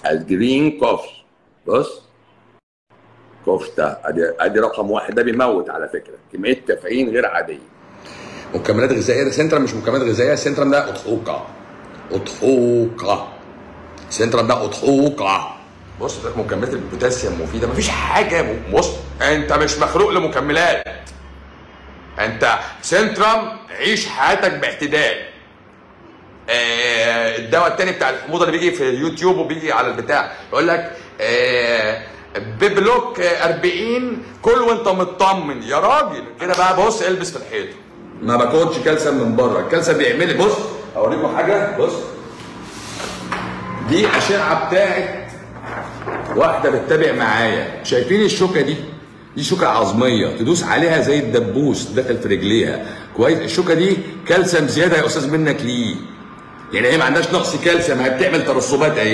الجرين كوفي بص كفته ادي ادي رقم واحد ده بيموت على فكره كميه كافيين غير عاديه مكملات غذائيه سنترم مش مكملات غذائيه سنترم ده اضحوكه اضحوكه سنترم ده اضحوكه بص ده مكملات البوتاسيوم مفيده مفيش حاجه بص انت مش مخلوق لمكملات انت سنترم عيش حياتك باعتدال آه، الدواء التاني بتاع الحموضه اللي بيجي في اليوتيوب وبيجي على البتاع يقول لك آه، ببلوك آه، 40 كل وانت مطمن يا راجل كده بقى بص البس في الحيطه ما باخدش كالسيوم من بره الكالسيوم بيعمل لي بص اوريكم حاجه بص دي اشعه بتاعت واحده بتتابع معايا شايفين الشوكه دي دي شوكه عظميه تدوس عليها زي الدبوس داخل في رجليها كويس الشوكه دي كالسيوم زياده يا استاذ منك ليه يعني هي ما عندهاش نقص كالسيوم هي بتعمل ترسبات اهي